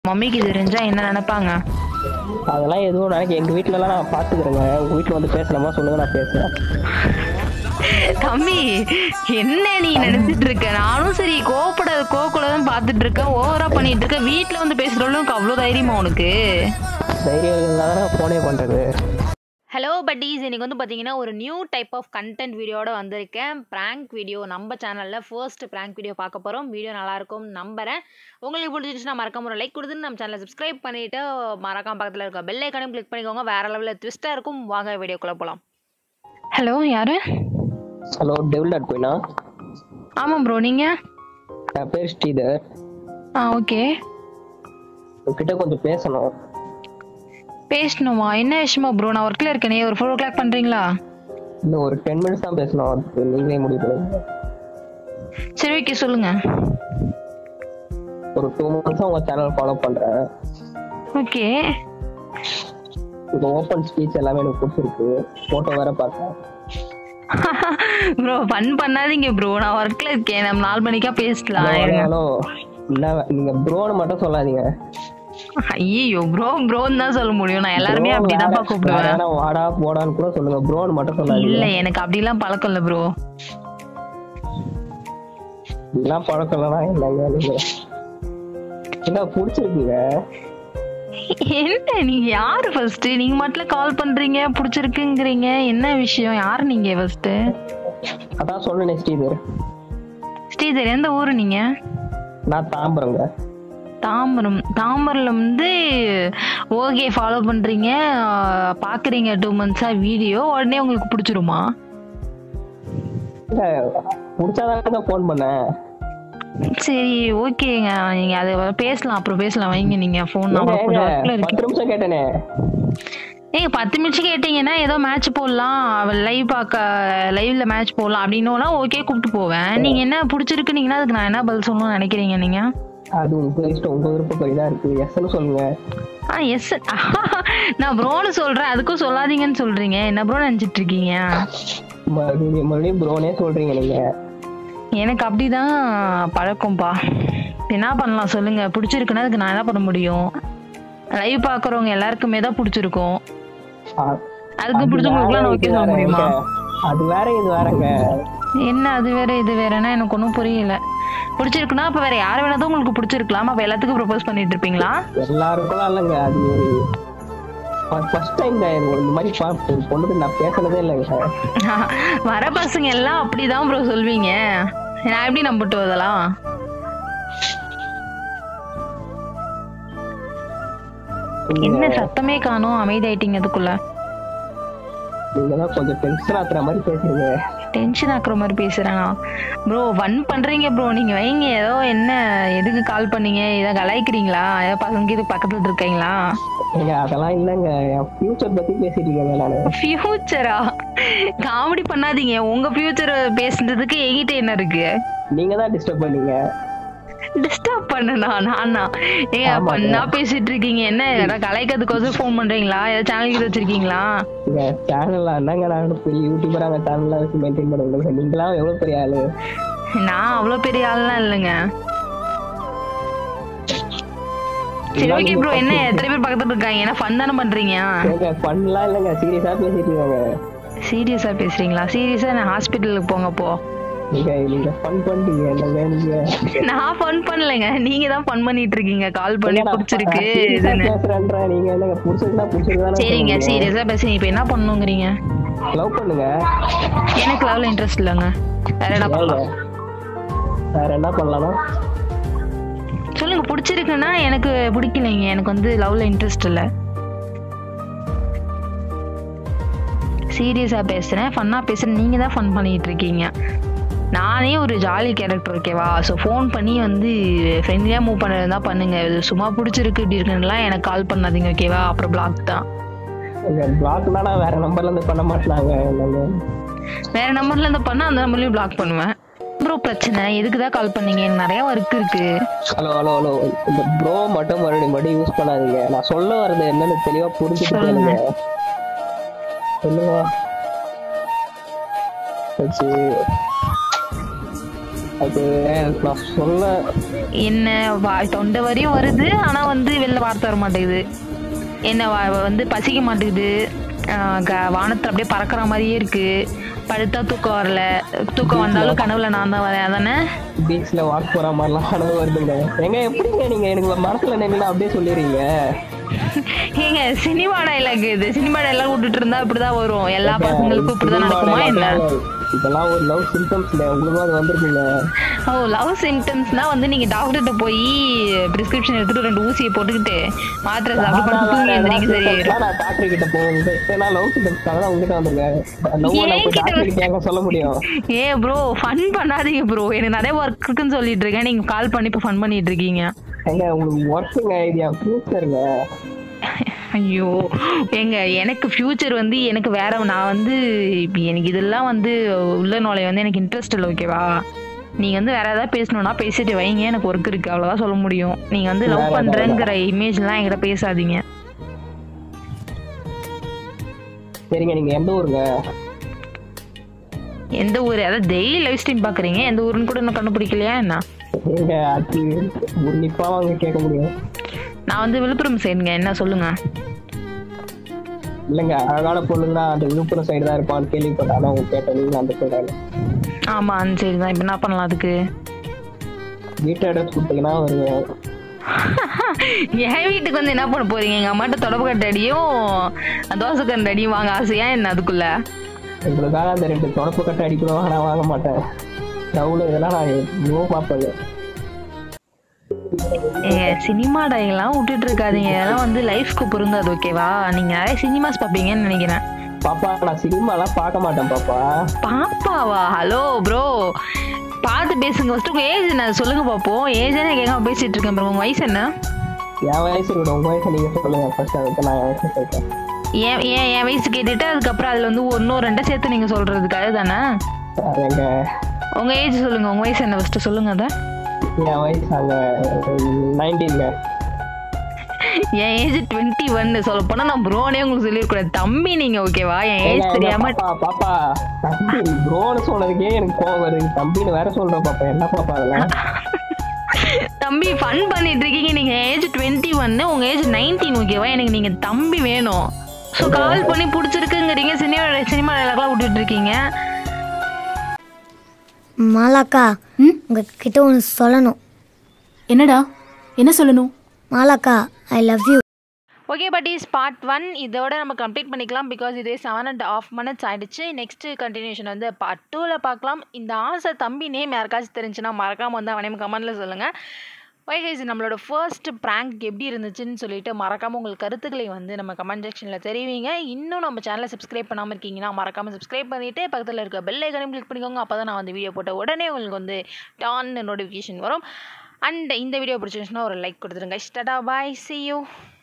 மம்மிக்கு தெரிஞ்சா என்ன நினைப்பாங்க அதெல்லாம் எதுவும் நினைக்க எங்க வீட்லலாம் நான் பாத்துக்கிறேங்க உங்க வீட்டுல வந்து பேசலாமா சொல்லுங்க நான் பேசுறேன் தம்பி என்ன நீ நினைச்சிட்டு இருக்க நானும் சரி கோப்பட கோக்குல தான் பாத்துட்டு இருக்கேன் ஓவரா பண்ணிட்டு இருக்க வீட்ல வந்து பேசுறவளுக்கு அவ்வளவு தைரியமா உனக்கு தைரியம் இருந்தா தான் ஃபோனே பண்றது ஹலோ பட்டீஸ் இன்னைக்கு வந்து பார்த்தீங்கன்னா ஒரு நியூ டைப் ஆஃப் கண்டென்ட் வீடியோட வந்திருக்கேன் ப்ராங்க் வீடியோ நம்ம சேனலில் ஃபர்ஸ்ட் ப்ராங்க் வீடியோ பார்க்க போகிறோம் வீடியோ நல்லாயிருக்கும் நம்புறேன் உங்களுக்கு பிடிச்சிருச்சுன்னா மறக்காம ஒரு லைக் கொடுத்து நம்ம சேனலை சப்ஸ்கிரைப் பண்ணிவிட்டு மறக்காம பக்கத்தில் இருக்க பெல் ஐக்கானையும் கிளிக் பண்ணிக்கோங்க வேறு லெவலில் ட்விஸ்ட்டாக இருக்கும் வாங்க வீடியோக்குள்ளே போகலாம் ஹலோ யாரு ஹலோ டெவில் டாட் போயினா ஆமாம் ப்ரோ நீங்கள் என் பேர் ஸ்ரீதர் ஆ ஓகே உங்ககிட்ட கொஞ்சம் பேசணும் பேசணுமா என்ன விஷயமா ப்ரோ நான் ஒர்க்கில் இருக்கேனே ஒரு ஃபோர் ஓ கிளாக் பண்ணுறீங்களா இன்னும் ஒரு டென் மினிட்ஸ் தான் பேசணும் அதுக்கு நீங்களே முடிவு பண்ணுங்க சரி ஓகே சொல்லுங்கள் ஒரு டூ மந்த்ஸா உங்க சேனல் ஃபாலோ பண்றேன் ஓகே உங்க ஓப்பன் ஸ்பீச் எல்லாமே எனக்கு பிடிச்சிருக்கு போட்டோ வேற பார்த்தேன் ப்ரோ ஃபன் பண்ணாதீங்க ப்ரோ நான் ஒர்க்கில் இருக்கேன் நம்ம நாலு மணிக்கா பேசலாம் இருங்க. ஹலோ என்ன நீங்க ப்ரோன்னு மட்டும் சொல்லாதீங்க ஐயோ ப்ரோ ப்ரோன்னு தான் சொல்ல முடியும் நான் எல்லாருமே Bro அப்படிதான்ப்பா வேற- கூப்பிடுவேன் வேற வாடா போடான்னு கூட சொல்லுங்க ப்ரோன்னு மட்டும் சொல்லாதீங்க இல்ல எனக்கு அப்படிலாம் பழக்கம் இல்ல ப்ரோ இதெல்லாம் பழக்கம் இல்லைனா என்னங்க நீங்க என்ன பிடிச்சிருக்குங்க என்ன நீங்க யாரு ஃபர்ஸ்ட் நீங்க மட்டும் கால் பண்றீங்க பிடிச்சிருக்குங்கிறீங்க என்ன விஷயம் யாரு நீங்க ஃபர்ஸ்ட் அதான் சொன்னேன் ஸ்ரீதர் ஸ்ரீதர் எந்த ஊரு நீங்க நான் தாம்பரங்க தாம்பரம் தாம்பரம்ல வந்து ஓகே ஃபாலோ பண்றீங்க ஆஹ் பாக்குறீங்க டூ மந்த்ஸா வீடியோ உடனே உங்களுக்கு பிடிச்சிருமா இல்ல பிடிச்சாதான் ஃபோன் பண்ணேன் சரி ஓகேங்க நீங்க அது பேசலாம் அப்புறம் பேசலாம் வைங்க நீங்க ஃபோன் நான் ஏங்க, கொஞ்சம் ஏங்க, ஒர்க்ல இருக்கேன் பத்து நிமிஷம் கேட்டேனே ஏங்க பத்து நிமிஷம் கேட்டீங்கன்னா ஏதோ மேட்ச் போடலாம் லைவ் பார்க்க லைவ்ல மேட்ச் போடலாம் அப்படின்னோனா ஓகே கூப்பிட்டு போவேன் நீங்க என்ன பிடிச்சிருக்குனீங்கன்னா அதுக்கு நான் என்ன பதில் சொல்லணும்னு நினைக்கிறீங்க நீங்க அது உங்க இஷ்டம் உங்க விருப்பப்படி தான் இருக்கு எஸ்ன்னு சொல்லுங்க ஆ எஸ் நான் ப்ரோன்னு சொல்றேன் அதுக்கும் சொல்லாதீங்கன்னு சொல்றீங்க என்ன ப்ரோ நினைச்சிட்டு இருக்கீங்க மறுபடியும் மறுபடியும் ப்ரோனே சொல்றீங்க நீங்க எனக்கு அப்படிதான் பழக்கம்ப்பா என்ன பண்ணலாம் சொல்லுங்க பிடிச்சிருக்குன்னா அதுக்கு நான் என்ன பண்ண முடியும் லைவ் பார்க்குறவங்க எல்லாருக்குமே தான் பிடிச்சிருக்கும் அ- அதுக்கு அது பிடிச்சவங்களுக்குலாம் நான் வேற, ஓகே இது சொல்ல வேற, முடியுமா ஏங்க. அது வேற இது வேறங்க என்ன அது வேற இது வேறனா எனக்கு ஒன்றும் புரியல பிடிச்சிருக்குன்னா அப்ப வேற யார் வேணாதான் உங்களுக்கு பிடிச்சிருக்கலாம் அப்ப எல்லாத்துக்கும் ப்ரொபோஸ் பண்ணிட்டு இருப்பீங்களா எல்லாருக்கும் இல்லைங்க அது ஒரு ஃபர்ஸ்ட் டைம் இந்த மாதிரி பா- ஒரு பொண்ணுக்கு நான் பேசுனதே இல்லைங்க வர பசங்க எல்லாம் அப்படிதான் ப்ரோ சொல்வீங்க நான் எப்படி நம்பிட்டு அதெல்லாம் என்ன சத்தமே காணும் அமைதியாயிட்டீங்க அதுக்குள்ள நீங்க தான் கொஞ்சம் டென்ஷன் ஆத்துற மாதிரி பேசுறீங்க டென்ஷன் ஆக்குற மாதிரி பேசுறேனா ப்ரோ ஃபன் பண்றீங்க ப்ரோ நீங்க வைங்க ஏதோ என்ன எதுக்கு கால் பண்ணீங்க ஏதோ கலாய்க்கிறீங்களா ஏதோ பசங்க இது பக்கத்துல இருக்கீங்களா ஏங்க அதெல்லாம் இல்லைங்க என் ஃபியூச்சர் பத்தி பேசிட்டு இருக்கேங்க நானு ஃபியூச்சரா காமெடி பண்ணாதீங்க உங்க ஃபியூச்சர் பேசுறதுக்கு என்கிட்ட என்ன இருக்கு நீங்க தான் டிஸ்டர்ப் பண்ணீங்க டிஸ்டர்ப் பண்ணனா நானா ஏங்க ஆமாங்க. பண்ணா பேசிட்டு இருக்கீங்க என்ன ஏதாவது கலாய்க்கிறதுக்கோசம் ஃபோன் பண்றீங்களா ஏதாவது சேனல் இது வச்சிருக்கீங்களா இங்க சேனல்ல என்னங்க நான் பெரிய யூடியூபரா அங்க சேனல்ல வச்சு மெயின்டைன் பண்ணுங்க நீங்களாம் எவ்வளவு பெரிய ஆளு நான் அவ்வளவு பெரிய ஆள்லாம் இல்லைங்க சரி ஓகே ப்ரோ என்ன எத்தனை பேர் பக்கத்துல இருக்காங்க என்ன ஃபன் தானே பண்றீங்க ஏங்க பண்ணலாம் இல்லைங்க சீரியஸா பேசிட்டு இருக்காங்க சீரியஸா பேசுறீங்களா சீரியஸா நான் ஹாஸ்பிட்டலுக்கு போங்க போ நீங்க நீங்க ஃபன் பண்றீங்க என்னங்க நீங்க நான் ஃபன் பண்ணலைங்க நீங்க தான் ஃபன் பண்ணிட்டு இருக்கீங்க கால் பண்ணி ஏங்க, நான் பிடிச்சிருக்கு serious ஆ இதுன்னு பேசுறேன்றேன் நீங்க என்னங்க பிடிச்சிருந்தா பிடிச்சிருக்கானே சரிங்க சீரியஸா பேசுங்க இப்போ என்ன பண்ணுங்கிறீங்க லவ் பண்ணுங்க எனக்கு லவ்ல இன்ட்ரெஸ்ட் இல்லைங்க வேற என்ன ஏங்க பண்ணலாம் வேற என்ன பண்ணலாமா சொல்லுங்க பிடிச்சிருக்குன்னா எனக்கு பிடிக்கலைங்க எனக்கு வந்து லவ்ல இன்ட்ரெஸ்ட் இல்லை சீரியஸா பேசுறேன் ஃபன்னா பேசுறேன் நீங்க தான் ஃபன் பண்ணிட்டு இருக்கீங்க நானே ஒரு ஜாலி கேரக்டர் ஓகேவா ஸோ ஃபோன் பண்ணி வந்து ஃப்ரெண்ட்லியாக மூவ் பண்ணுறது தான் பண்ணுங்க இது சும்மா பிடிச்சிருக்கு இப்படி இருக்குன்னுலாம் எனக்கு கால் பண்ணாதீங்க ஓகேவா அப்புறம் பிளாக் தான் எங்க பிளாக்னா நான் வேற நம்பர்ல இருந்து பண்ண மாட்டாங்க என்னங்க வேற நம்பர்ல இருந்து பண்ணா அந்த நம்பர்லயும் பிளாக் பண்ணுவேன் ப்ரோ பிரச்சனை எதுக்கு தான் கால் பண்ணீங்க எனக்கு நிறைய ஒர்க் இருக்கு ஹலோ ஹலோ ஹலோ இந்த ப்ரோ மட்டும் மறுபடியும் மறுபடியும் யூஸ் பண்ணாதீங்க நான் சொல்ல வர்றது என்னன்னு தெளிவா புரிஞ்சுட்டு சொல்லுங்க. கேளுங்க சொல்லுங்க சரி அது நான் சொல்ல என்ன வா தொண்டை வரையும் வருது ஆனா வந்து வெளில வார்த்தை வர மாட்டேங்குது என்ன வா- வந்து பசிக்க மாட்டேங்குது ஆஹ் க- வானத்துல அப்படியே பறக்கிற மாதிரியே இருக்கு படுத்தா தூக்கம் வரல தூக்கம் வந்தாலும் கனவுல நான் தான் வரேன் அதானே பீச்ல வாக் போற மாதிரிலாம் கனவு வருதுங்க எங்க எப்படிங்க நீங்க எனக்கு மனசுல நினைக்கலாம் அப்படியே சொல்லிடுறீங்க ஏங்க சினிமா டைலாக் இது சினிமா டைலாக் விட்டுட்டு இருந்தா இப்படிதான் வரும் எல்லா பசங்களுக்கும் இப்படிதான் நடக்குமா என்ன இதெல்லாம் ஒரு லவ் சிம்டம்ஸ்ல உங்களுக்கும் அது வந்திருக்குங்க ஓ லவ் சிம்டம்ஸ்னா வந்து நீங்க டாக்டர்கிட்ட போய் பிரிஸ்கிரிப்ஷன் எடுத்துட்டு ரெண்டு ஊசியை போட்டுக்கிட்டு மாத்திரை சாப்பிட்டு படுத்து தூங்கி எந்திரிக்க சரியாயிரும் நான் டாக்டர் கிட்ட போவேன் நான் லவ் சிம்டம்ஸ்க்காக தான் உங்ககிட்ட வந்திருக்கேன் லவ் நான் போய் டாக்டர் கிட்ட எங்க சொல்ல முடியும் ஏ ப்ரோ ஃபன் பண்ணாதீங்க ப்ரோ எனக்கு நிறைய ஒர்க் இருக்குன்னு சொல்லிட்டு இருக்கேன் நீங்க கால் பண்ணி இப்போ ஃபன் பண்ணிட்டு இருக்கீங்க எங்க உங்களுக்கு ஒர்க்குங்க இது என் ஃபியூச்சருங்க ஐயோ ஏங்க எனக்கு ஃப்யூச்சர் வந்து எனக்கு வேற நான் வந்து இப்ப எனக்கு இதெல்லாம் வந்து உள்ள நுழைய வந்து எனக்கு இன்ட்ரெஸ்ட் இல்லை ஓகேவா நீங்க வந்து வேற ஏதாவது பேசணும்னா பேசிட்டு வைங்க எனக்கு ஒர்க் இருக்கு அவ்வளவுதான் சொல்ல முடியும் நீங்க வந்து வேற லவ் ஏதாவது பண்றேங்கிற இமேஜ்லாம் என்கிட்ட பேசாதீங்க சரிங்க நீங்க எந்த ஊருங்க எந்த ஊர் அதாவது டெய்லி லைவ் ஸ்ட்ரீம் பாக்குறீங்க எந்த ஊருன்னு கூட இன்னும் கண்டுபிடிக்கலையா என்ன எங்க அது உன்னிப்பா அவங்க கேட்க முடியும் நான் வந்து விழுப்புரம் சைடுங்க என்ன சொல்லுங்க இல்லைங்க அழகான பொண்ணுங்கன்னா அந்த விழுப்புரம் சைடு தான் இருப்பான்னு கேள்விப்பட்டேன் ஆனா உங்க கேட்ட நீங்க அந்த சைடு ஆமா அந்த சைடு தான் இப்போ என்ன பண்ணலாம் அதுக்கு வீட்டு அட்ரஸ் கொடுத்தீங்கன்னா வருவேன் என் வீட்டுக்கு வந்து என்ன பண்ண போறீங்க எங்க அம்மாட்ட தொடப்பு கட்ட அடியும் தோசை கண்ட அடியும் வாங்க ஆசையா என்ன அதுக்குள்ள உங்களுக்காக அந்த ரெண்டு தொடப்பு கட்ட அடிக்கணும் நான் வாங்க மாட்டேன் டவுல இதெல்லாம் நான் எவ்வளோ பார்ப்பேங்க ஏங்க சினிமா டைலாம் விட்டுட்டு இருக்காதீங்க இதெல்லாம் வந்து லைஃப்க்கு பொருந்தாது ஓகேவா நீங்க நிறைய சினிமாஸ் பார்ப்பீங்கன்னு நினைக்கிறேன் பாப்பா நான் சினிமாலாம் பார்க்க மாட்டேன் பாப்பா பாப்பாவா ஹலோ ப்ரோ பார்த்து பேசுங்க ஃபர்ஸ்ட் உங்க ஏஜ் என்ன சொல்லுங்க பாப்போம் ஏஜ் என்ன கேட்காம பேசிட்டு இருக்கேன் bro. உங்க வயசு என்ன என் வயசு இருக்கட்டும் உங்க வயசை நீங்க சொல்லுங்க ஃபர்ஸ்ட் அதுக்கு நான் என் வயசு சொல்றேன் ஏன் ஏன் என் வயசு கேட்டுட்டு அதுக்கப்புறம் அதுல வந்து ஒன்னும் ரெண்டா சேர்த்து நீங்க சொல்றதுக்கு அதுதானே அது எங்க உங்க ஏஜ் சொல்லுங்க உங்க வயசு என்ன ஃபர்ஸ்ட் சொல்லுங்க அதை என் வயசு அங்க நைன்டீன்ங்க என் ஏஜ் டுவெண்ட்டி ஒன்னு சொல்ல போனா நான் ப்ரோனே உங்களுக்கு சொல்லிருக்கூடாது தம்பி நீங்க ஓகேவா என் ஏஜ் தெரியாம பாப்பா பாப்பா தம்பி ப்ரோன்னு சொன்னதுக்கே எனக்கு கோவம் வருது தம்பின்னு வேற சொல்றேன் பாப்பா என்ன பாப்பா அதெல்லாம் தம்பி ஃபன் பண்ணிட்டு இருக்கீங்க நீங்க ஏஜ் டுவெண்ட்டி ஒன்னு உங்க ஏஜ் நைன்டீன் ஓகேவா எனக்கு நீங்க தம்பி வேணும் ஸோ கால் பண்ணி பிடிச்சிருக்குங்கிறீங்க சினிமா சினிமா டைலாக்லாம் விட்டுட்டு இருக்கீங்க மாலாக்கா உங்ககிட்ட ஒன்று சொல்லணும் என்னடா என்ன சொல்லணும் மாலாக்கா I love you okay buddies part one இதோட நம்ம கம்ப்ளீட் பண்ணிக்கலாம் பிகாஸ் இதே செவன் அண்ட் ஆஃப் மினிட்ஸ் ஆயிடுச்சு நெக்ஸ்ட் கண்டினியூஷன் வந்து பார்ட் டூவில் பார்க்கலாம் இந்த ஆசை தம்பி நேம் யாருக்காச்சும் தெரிஞ்சுன்னா மறக்காமல் வந்து அவனையும் கமெண்ட்டில் சொல்லுங்கள் வைகைஸ் நம்மளோட ஃபர்ஸ்ட் ப்ராங்க் எப்படி இருந்துச்சுன்னு சொல்லிட்டு மறக்காமல் உங்கள் கருத்துக்களை வந்து நம்ம கமெண்ட் செக்ஷனில் தெரிவிங்க இன்னும் நம்ம சேனலை சப்ஸ்கிரைப் பண்ணாமல் இருக்கீங்கன்னா மறக்காமல் சப்ஸ்கிரைப் பண்ணிவிட்டு பக்கத்தில் இருக்க பெல் ஐக்கனையும் கிளிக் பண்ணிக்கோங்க அப்போ தான் நான் வந்து வீடியோ போட்ட உடனே உங்களுக்கு வந்து டான் நோட்டிஃபிகேஷன் வரும் அண்ட் இந்த வீடியோ பிடிச்சிருந்துச்சுன்னா ஒரு லைக் கொடுத்துருங்க ஸ்டடா பாய் see you